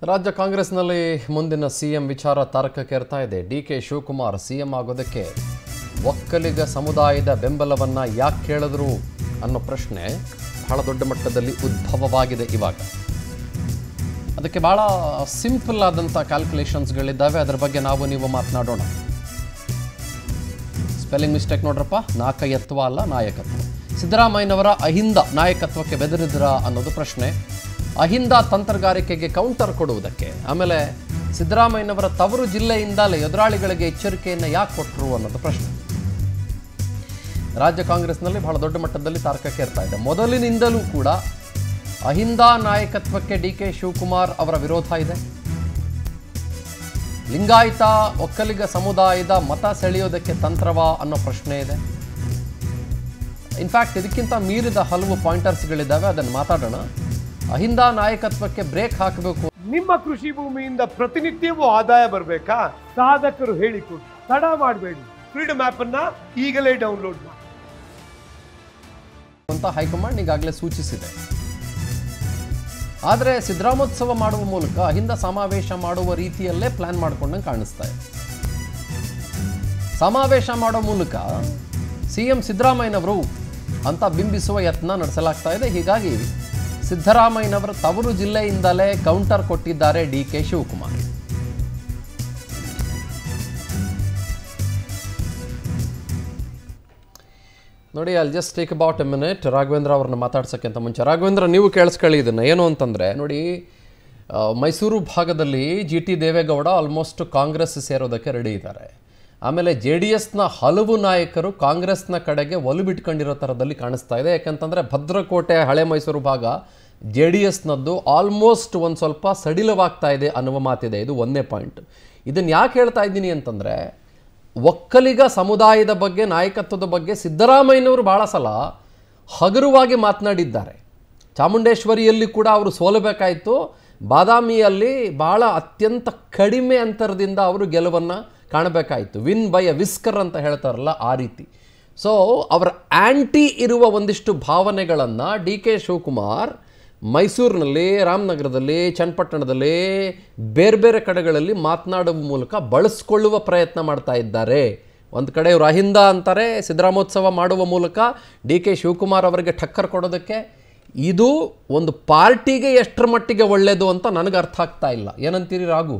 ರಾಜ್ಯ ಕಾಂಗ್ರೆಸ್ನಲ್ಲಿ ಮುಂದಿನ ಸಿಎಂ ವಿಚಾರ ತಾರಕಕ್ಕೇರ್ತಾ ಇದೆ ಡಿ ಕೆ ಶಿವಕುಮಾರ್ ಸಿಎಂ ಆಗೋದಕ್ಕೆ ಒಕ್ಕಲಿಗ ಸಮುದಾಯದ ಬೆಂಬಲವನ್ನ ಯಾಕೆ ಕೇಳಿದ್ರು ಅನ್ನೋ ಪ್ರಶ್ನೆ ಬಹಳ ದೊಡ್ಡ ಮಟ್ಟದಲ್ಲಿ ಉದ್ಭವವಾಗಿದೆ ಇವಾಗ ಅದಕ್ಕೆ ಬಹಳ ಸಿಂಪಲ್ ಆದಂಥ ಕ್ಯಾಲ್ಕುಲೇಷನ್ಸ್ಗಳಿದ್ದಾವೆ ಅದರ ಬಗ್ಗೆ ನಾವು ನೀವು ಮಾತನಾಡೋಣ ಸ್ಪೆಲ್ಲಿಂಗ್ ಮಿಸ್ಟೇಕ್ ನೋಡ್ರಪ್ಪ ನಾಯಕತ್ವ ಅಲ್ಲ ನಾಯಕತ್ವ ಸಿದ್ದರಾಮಯ್ಯನವರ ಅಹಿಂದ ನಾಯಕತ್ವಕ್ಕೆ ಬೆದರಿದ್ರ ಅನ್ನೋದು ಪ್ರಶ್ನೆ ಅಹಿಂದ ತಂತ್ರಗಾರಿಕೆಗೆ ಕೌಂಟರ್ ಕೊಡುವುದಕ್ಕೆ ಆಮೇಲೆ ಸಿದ್ದರಾಮಯ್ಯನವರ ತವರು ಜಿಲ್ಲೆಯಿಂದಲೇ ಎದುರಾಳಿಗಳಿಗೆ ಎಚ್ಚರಿಕೆಯನ್ನು ಯಾಕೆ ಕೊಟ್ಟರು ಅನ್ನೋದು ಪ್ರಶ್ನೆ ರಾಜ್ಯ ಕಾಂಗ್ರೆಸ್ನಲ್ಲಿ ಬಹಳ ದೊಡ್ಡ ಮಟ್ಟದಲ್ಲಿ ತಾರಕಕ್ಕೇರ್ತಾ ಇದೆ ಮೊದಲಿನಿಂದಲೂ ಕೂಡ ಅಹಿಂದ ನಾಯಕತ್ವಕ್ಕೆ ಡಿ ಕೆ ಶಿವಕುಮಾರ್ ಅವರ ವಿರೋಧ ಇದೆ ಲಿಂಗಾಯತ ಒಕ್ಕಲಿಗ ಸಮುದಾಯದ ಮತ ಸೆಳೆಯೋದಕ್ಕೆ ತಂತ್ರವಾ ಅನ್ನೋ ಪ್ರಶ್ನೆ ಇದೆ ಇನ್ಫ್ಯಾಕ್ಟ್ ಇದಕ್ಕಿಂತ ಮೀರಿದ ಹಲವು ಪಾಯಿಂಟರ್ಸ್ಗಳಿದ್ದಾವೆ ಅದನ್ನು ಮಾತಾಡೋಣ ಅಹಿಂದ ನಾಯಕತ್ವಕ್ಕೆ ಬ್ರೇಕ್ ಹಾಕಬೇಕು ನಿಮ್ಮ ಕೃಷಿ ಭೂಮಿಯಿಂದ ಪ್ರತಿನಿತ್ಯವೂ ಆದಾಯ ಬರಬೇಕಾ ಸಾಧಕರು ಹೇಳಿಕೊಡಿ ತಡ ಮಾಡಬೇಡಿ ಫ್ರೀಡಮ್ ಆಪ್ ಅನ್ನ ಈಗಲೇ ಡೌನ್ಲೋಡ್ ಮಾಡಿ ಅಂತ ಹೈಕಮಾಂಡ್ ಈಗಾಗಲೇ ಸೂಚಿಸಿದೆ ಆದರೆ ಸಿದ್ದರಾಮೋತ್ಸವ ಮಾಡುವ ಮೂಲಕ ಅಹಿಂದ ಸಮಾವೇಶ ಮಾಡುವ ರೀತಿಯಲ್ಲೇ ಪ್ಲಾನ್ ಮಾಡ್ಕೊಂಡಂಗೆ ಕಾಣಿಸ್ತಾ ಇದೆ ಸಮಾವೇಶ ಮಾಡೋ ಮೂಲಕ ಸಿ ಎಂ ಸಿದ್ದರಾಮಯ್ಯನವರು ಅಂತ ಬಿಂಬಿಸುವ ಯತ್ನ ನಡೆಸಲಾಗ್ತಾ ಇದೆ ಹೀಗಾಗಿ ಸಿದ್ದರಾಮಯ್ಯನವರ ತವರು ಜಿಲ್ಲೆಯಿಂದಲೇ ಕೌಂಟರ್ ಕೊಟ್ಟಿದ್ದಾರೆ ಡಿ ಕೆ ಶಿವಕುಮಾರ್ ನೋಡಿ ಅಲ್ಲಿ just take about a minute Raghavendra ಅವ್ರನ್ನ ಮಾತಾಡ್ಸೋಕ್ಕಿಂತ ಮುಂಚೆ ರಾಘವೇಂದ್ರ ನೀವು ಕೇಳಿಸ್ಕೊಳ್ಳಿ ಇದನ್ನು ಏನು ಅಂತಂದರೆ ನೋಡಿ ಆ, ಮೈಸೂರು ಭಾಗದಲ್ಲಿ G T Devegowda almost Congress ಸೇರೋದಕ್ಕೆ ರೆಡಿ ಇದ್ದಾರೆ ಆಮೇಲೆ ಜೆ ಡಿ ಎಸ್ನ ಹಲವು ನಾಯಕರು ಕಾಂಗ್ರೆಸ್ನ ಕಡೆಗೆ ಒಲು ಬಿಟ್ಕೊಂಡಿರೋ ಥರದಲ್ಲಿ ಕಾಣಿಸ್ತಾ ಇದೆ ಯಾಕಂತಂದರೆ ಭದ್ರಕೋಟೆ ಹಳೆ ಮೈಸೂರು ಭಾಗ ಜೆ ಡಿ ಎಸ್ನದ್ದು ಆಲ್ಮೋಸ್ಟ್ ಒಂದು ಸ್ವಲ್ಪ ಸಡಿಲವಾಗ್ತಾ ಇದೆ ಅನ್ನುವ ಮಾತಿದೆ ಇದು ಒಂದನೇ ಪಾಯಿಂಟ್ ಇದನ್ನು ಯಾಕೆ ಹೇಳ್ತಾ ಇದ್ದೀನಿ ಅಂತಂದರೆ ಒಕ್ಕಲಿಗ ಸಮುದಾಯದ ಬಗ್ಗೆ ನಾಯಕತ್ವದ ಬಗ್ಗೆ ಸಿದ್ದರಾಮಯ್ಯನವರು ಭಾಳ ಸಲ ಹಗುರವಾಗಿ ಮಾತನಾಡಿದ್ದಾರೆ ಚಾಮುಂಡೇಶ್ವರಿಯಲ್ಲಿ ಕೂಡ ಅವರು ಸೋಲಬೇಕಾಯಿತು ಬಾದಾಮಿಯಲ್ಲಿ ಭಾಳ ಅತ್ಯಂತ ಕಡಿಮೆ ಅಂತರದಿಂದ ಅವರು ಗೆಲುವನ್ನು ಕಾಣಬೇಕಾಯಿತು ವಿನ್ ಬೈ ಅ ವಿಸ್ಕರ್ ಅಂತ ಹೇಳ್ತಾರಲ್ಲ ಆ ರೀತಿ ಸೊ ಅವರ ಆ್ಯಂಟಿ ಇರುವ ಒಂದಿಷ್ಟು ಭಾವನೆಗಳನ್ನು ಡಿ ಕೆ ಶಿವಕುಮಾರ್ ಮೈಸೂರಿನಲ್ಲಿ ರಾಮನಗರದಲ್ಲಿ ಚನ್ನಪಟ್ಟಣದಲ್ಲಿ ಬೇರೆ ಬೇರೆ ಕಡೆಗಳಲ್ಲಿ ಮಾತನಾಡುವ ಮೂಲಕ ಬಳಸ್ಕೊಳ್ಳುವ ಪ್ರಯತ್ನ ಮಾಡ್ತಾ ಇದ್ದಾರೆ ಒಂದು ಕಡೆ ಇವರು ಅಹಿಂದ ಅಂತಾರೆ ಸಿದ್ದರಾಮೋತ್ಸವ ಮಾಡುವ ಮೂಲಕ ಡಿ ಕೆ ಶಿವಕುಮಾರ್ ಅವರಿಗೆ ಟಕ್ಕರ್ ಕೊಡೋದಕ್ಕೆ ಇದು ಒಂದು ಪಾರ್ಟಿಗೆ ಎಷ್ಟರ ಮಟ್ಟಿಗೆ ಒಳ್ಳೆಯದು ಅಂತ ನನಗೆ ಅರ್ಥ ಆಗ್ತಾ ಇಲ್ಲ ಏನಂತೀರಿ ರಾಘು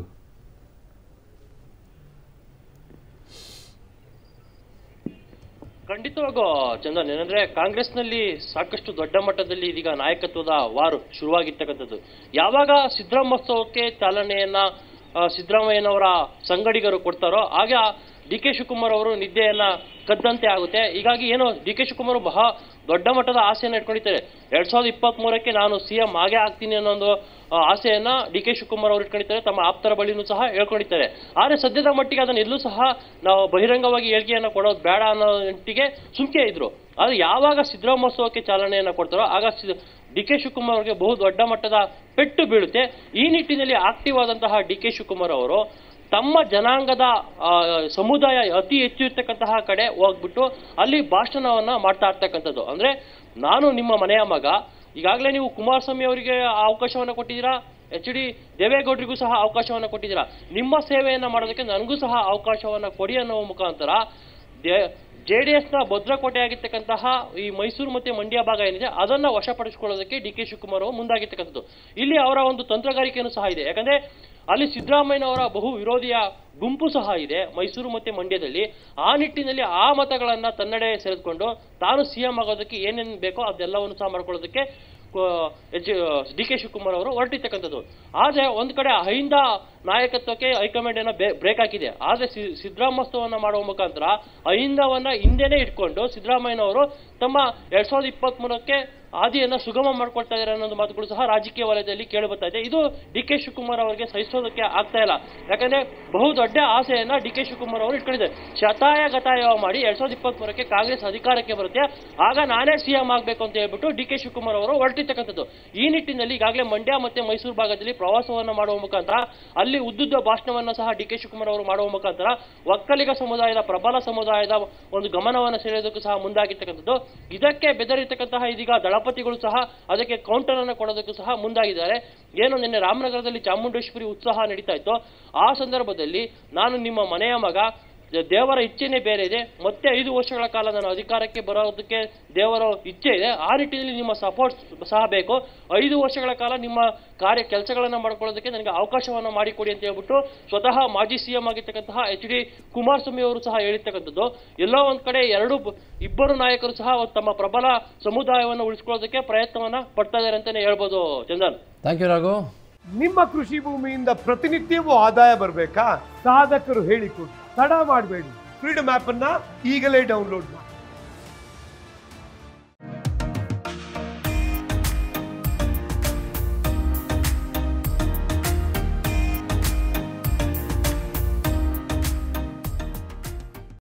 ಖಂಡಿತವಾಗೂ ಚಂದನ್ ಏನಂದ್ರೆ ಕಾಂಗ್ರೆಸ್ನಲ್ಲಿ ಸಾಕಷ್ಟು ದೊಡ್ಡ ಮಟ್ಟದಲ್ಲಿ ಇದೀಗ ನಾಯಕತ್ವದ ವಾರು ಶುರುವಾಗಿರ್ತಕ್ಕಂಥದ್ದು ಯಾವಾಗ ಸಿದ್ದರಾಮೋತ್ಸವಕ್ಕೆ ಚಾಲನೆಯನ್ನ ಆ, ಸಿದ್ದರಾಮಯ್ಯನವರ ಸಂಗಡಿಗರು ಕೊಡ್ತಾರೋ ಆಗ ಡಿ ಕೆ ಶಿವಕುಮಾರ್ ಅವರು ನಿದ್ದೆಯನ್ನ ಕದ್ದಂತೆ ಆಗುತ್ತೆ ಹೀಗಾಗಿ ಏನು ಡಿ ಕೆ ಶಿವಕುಮಾರ್ ಬಹಳ ದೊಡ್ಡ ಮಟ್ಟದ ಆಸೆಯನ್ನು ಇಟ್ಕೊಂಡಿದ್ದಾರೆ ಎರಡ್ ಸಾವಿರದ ಇಪ್ಪತ್ತ್ ಮೂರಕ್ಕೆ ನಾನು ಸಿಎಂ ಆಗೇ ಆಗ್ತೀನಿ ಅನ್ನೋ ಒಂದು ಆ, ಆಸೆಯನ್ನ ಡಿ ಕೆ ಶಿವಕುಮಾರ್ ಅವರು ಇಟ್ಕೊಂಡಿದ್ದಾರೆ ತಮ್ಮ ಆಪ್ತರ ಬಳಿನೂ ಸಹ ಹೇಳ್ಕೊಂಡಿದ್ದಾರೆ ಆದ್ರೆ ಸದ್ಯದ ಮಟ್ಟಿಗೆ ಅದನ್ನ ಎಲ್ಲೂ ಸಹ ನಾವು ಬಹಿರಂಗವಾಗಿ ಹೇಳಿಕೆಯನ್ನ ಕೊಡೋದು ಬೇಡ ಅನ್ನೋ ಮಟ್ಟಿಗೆ ಸುಮ್ಕೆ ಇದ್ರು ಆದ್ರೆ ಯಾವಾಗ ಸಿದ್ದರಾಮೋತ್ಸವಕ್ಕೆ ಚಾಲನೆಯನ್ನ ಕೊಡ್ತಾರೋ ಆಗ ಡಿ ಕೆ ಶಿವಕುಮಾರ್ ಅವರಿಗೆ ಬಹು ದೊಡ್ಡ ಮಟ್ಟದ ಪೆಟ್ಟು ಬೀಳುತ್ತೆ ಈ ನಿಟ್ಟಿನಲ್ಲಿ ಆಕ್ಟಿವ್ ಆದಂತಹ ಡಿ ಕೆ ಶಿವಕುಮಾರ್ ಅವರು ತಮ್ಮ ಜನಾಂಗದ ಆ, ಸಮುದಾಯ ಅತಿ ಹೆಚ್ಚು ಇರ್ತಕ್ಕಂತಹ ಕಡೆ ಹೋಗ್ಬಿಟ್ಟು ಅಲ್ಲಿ ಭಾಷಣವನ್ನ ಮಾಡ್ತಾ ಇರ್ತಕ್ಕಂಥದ್ದು ಅಂದ್ರೆ ನಾನು ನಿಮ್ಮ ಮನೆಯ ಮಗ ಈಗಾಗಲೇ ನೀವು ಕುಮಾರಸ್ವಾಮಿ ಅವರಿಗೆ ಆ ಅವಕಾಶವನ್ನ ಕೊಟ್ಟಿದ್ದೀರಾ ಎಚ್ ಡಿ ದೇವೇಗೌಡರಿಗೂ ಸಹ ಅವಕಾಶವನ್ನ ಕೊಟ್ಟಿದ್ದೀರಾ ನಿಮ್ಮ ಸೇವೆಯನ್ನ ಮಾಡೋದಕ್ಕೆ ನನಗೂ ಸಹ ಅವಕಾಶವನ್ನ ಕೊಡಿ ಅನ್ನೋ ಮುಖಾಂತರ ಜೆ ಡಿ ಎಸ್ನ ಭದ್ರಕೋಟೆ ಆಗಿರ್ತಕ್ಕಂತಹ ಈ ಮೈಸೂರು ಮತ್ತೆ ಮಂಡ್ಯ ಭಾಗ ಏನಿದೆ ಅದನ್ನ ವಶಪಡಿಸಿಕೊಳ್ಳೋದಕ್ಕೆ ಡಿ ಕೆ ಶಿವಕುಮಾರ್ ಅವರು ಮುಂದಾಗಿರ್ತಕ್ಕಂಥದ್ದು ಇಲ್ಲಿ ಅವರ ಒಂದು ತಂತ್ರಗಾರಿಕೆಯೂ ಸಹ ಇದೆ ಯಾಕಂದ್ರೆ ಅಲ್ಲಿ ಸಿದ್ದರಾಮಯ್ಯನವರ ಬಹು ವಿರೋಧಿಯ ಗುಂಪು ಸಹ ಇದೆ ಮೈಸೂರು ಮತ್ತೆ ಮಂಡ್ಯದಲ್ಲಿ ಆ ನಿಟ್ಟಿನಲ್ಲಿ ಆ ಮತಗಳನ್ನ ತನ್ನಡೆ ಸೆಳೆದುಕೊಂಡು ತಾನು ಸಿಎಂ ಆಗೋದಕ್ಕೆ ಏನೇನು ಬೇಕೋ ಅದೆಲ್ಲವನ್ನು ಸಹ ಮಾಡ್ಕೊಳ್ಳೋದಕ್ಕೆ ಡಿ ಕೆ ಶಿವಕುಮಾರ್ ಅವರು ಹೊರಟಿರ್ತಕ್ಕಂಥದ್ದು ಆದ್ರೆ ಒಂದ್ ಕಡೆ ಅಹಿಂದ ನಾಯಕತ್ವಕ್ಕೆ ಹೈಕಮಾಂಡ್ ಏನೋ ಬ್ರೇಕ್ ಹಾಕಿದೆ ಆದ್ರೆ ಸಿ- ಸಿದ್ದರಾಮೋತ್ಸವನ್ನ ಮಾಡುವ ಮುಖಾಂತರ ಅಹಿಂದವನ್ನ ಹಿಂದೆನೆ ಇಟ್ಕೊಂಡು ಸಿದ್ದರಾಮಯ್ಯನವರು ತಮ್ಮ ಎರಡ್ ಸಾವಿರದ ಇಪ್ಪತ್ತ್ ಮೂರಕ್ಕೆ ಹಾದಿಯನ್ನ ಸುಗಮ ಮಾಡ್ಕೊಳ್ತಾ ಇದ್ದಾರೆ ಅನ್ನೋ ಮಾತುಗಳು ಸಹ ರಾಜಕೀಯ ವಲಯದಲ್ಲಿ ಕೇಳಿ ಬರ್ತಾ ಇದೆ ಇದು ಡಿ ಕೆ ಶಿವಕುಮಾರ್ ಅವರಿಗೆ ಸಹಿಸೋದಕ್ಕೆ ಆಗ್ತಾ ಇಲ್ಲ ಯಾಕಂದ್ರೆ ಬಹು ದೊಡ್ಡ ಆಸೆಯನ್ನ ಡಿ ಕೆ ಶಿವಕುಮಾರ್ ಅವರು ಇಟ್ಕೊಂಡಿದ್ದಾರೆ ಶತಾಯ ಗತಾಯ ಮಾಡಿ ಎರಡ್ ಸಾವಿರದ ಇಪ್ಪತ್ತ್ ಮೂರಕ್ಕೆ ಕಾಂಗ್ರೆಸ್ ಅಧಿಕಾರಕ್ಕೆ ಬರುತ್ತೆ ಆಗ ನಾನೇ ಸಿಎಂ ಆಗ್ಬೇಕು ಅಂತ ಹೇಳ್ಬಿಟ್ಟು ಡಿ ಕೆ ಶಿವಕುಮಾರ್ ಅವರು ಹೊರಟಿರ್ತಕ್ಕಂಥದ್ದು ಈ ನಿಟ್ಟಿನಲ್ಲಿ ಈಗಾಗಲೇ ಮಂಡ್ಯ ಮತ್ತೆ ಮೈಸೂರು ಭಾಗದಲ್ಲಿ ಪ್ರವಾಸವನ್ನ ಮಾಡುವ ಮುಖಾಂತರ ಅಲ್ಲಿ ಅಲ್ಲಿ ಉದ್ದುದ್ದ ಭಾಷಣವನ್ನ ಸಹ ಡಿ ಕೆ ಶಿವಕುಮಾರ್ ಅವರು ಮಾಡುವ ಮುಖಾಂತರ ಒಕ್ಕಲಿಗ ಸಮುದಾಯದ ಪ್ರಬಲ ಸಮುದಾಯದ ಒಂದು ಗಮನವನ್ನು ಸೆಳೆಯೋದಕ್ಕೂ ಸಹ ಮುಂದಾಗಿರ್ತಕ್ಕಂಥದ್ದು ಇದಕ್ಕೆ ಬೆದರಿರ್ತಕ್ಕಂತಹ ಇದೀಗ ದಳಪತಿಗಳು ಸಹ ಅದಕ್ಕೆ ಕೌಂಟರ್ ಅನ್ನು ಕೊಡೋದಕ್ಕೂ ಸಹ ಮುಂದಾಗಿದ್ದಾರೆ ಏನು ನಿನ್ನೆ ರಾಮನಗರದಲ್ಲಿ ಚಾಮುಂಡೇಶ್ವರಿ ಉತ್ಸವ ನಡೀತಾ ಇತ್ತು ಆ ಸಂದರ್ಭದಲ್ಲಿ ನಾನು ನಿಮ್ಮ ಮನೆಯ ಮಗ ದೇ- ದೇವರ ಇಚ್ಛೆನೇ ಬೇರೆ ಇದೆ ಮತ್ತೆ ಐದು ವರ್ಷಗಳ ಕಾಲ ನಾನು ಅಧಿಕಾರಕ್ಕೆ ಬರೋದಕ್ಕೆ ದೇವರ ಇಚ್ಛೆ ಇದೆ ಆ ನಿಟ್ಟಿನಲ್ಲಿ ನಿಮ್ಮ ಸಪೋರ್ಟ್ ಸಹ ಬೇಕು ಐದು ವರ್ಷಗಳ ಕಾಲ ನಿಮ್ಮ ಕಾರ್ಯ ಕೆಲಸಗಳನ್ನ ಮಾಡ್ಕೊಳ್ಳೋದಕ್ಕೆ ನನಗೆ ಅವಕಾಶವನ್ನ ಮಾಡಿಕೊಡಿ ಅಂತ ಹೇಳ್ಬಿಟ್ಟು ಸ್ವತಃ ಮಾಜಿ ಸಿಎಂ ಆಗಿರ್ತಕ್ಕಂತಹ ಎಚ್ ಡಿ ಕುಮಾರಸ್ವಾಮಿ ಅವರು ಸಹ ಹೇಳಿರ್ತಕ್ಕಂಥದ್ದು ಎಲ್ಲೋ ಒಂದ್ ಕಡೆ ಎರಡು ಬ- ಇಬ್ಬರು ನಾಯಕರು ಸಹ ತಮ್ಮ ಪ್ರಬಲ ಸಮುದಾಯವನ್ನು ಉಳಿಸ್ಕೊಳ್ಳೋದಕ್ಕೆ ಪ್ರಯತ್ನವನ್ನ ಪಡ್ತಾ ಇದ್ದಾರೆ ಅಂತಾನೆ ಹೇಳ್ಬೋದು ಚಂದನ್ ಥ್ಯಾಂಕ್ ಯು ರಾಘು ನಿಮ್ಮ ಕೃಷಿ ಭೂಮಿಯಿಂದ ಪ್ರತಿನಿತ್ಯವೂ ಆದಾಯ ಬರಬೇಕಾ ಸಾಧಕರು ಹೇಳಿಕೊಡಿ ತಡ ಮಾಡಬೇಡಿ ಫ್ರೀಡಮ್ ಆಪ್ ಅನ್ನ ಈಗಲೇ ಡೌನ್ಲೋಡ್ ಮಾಡಿ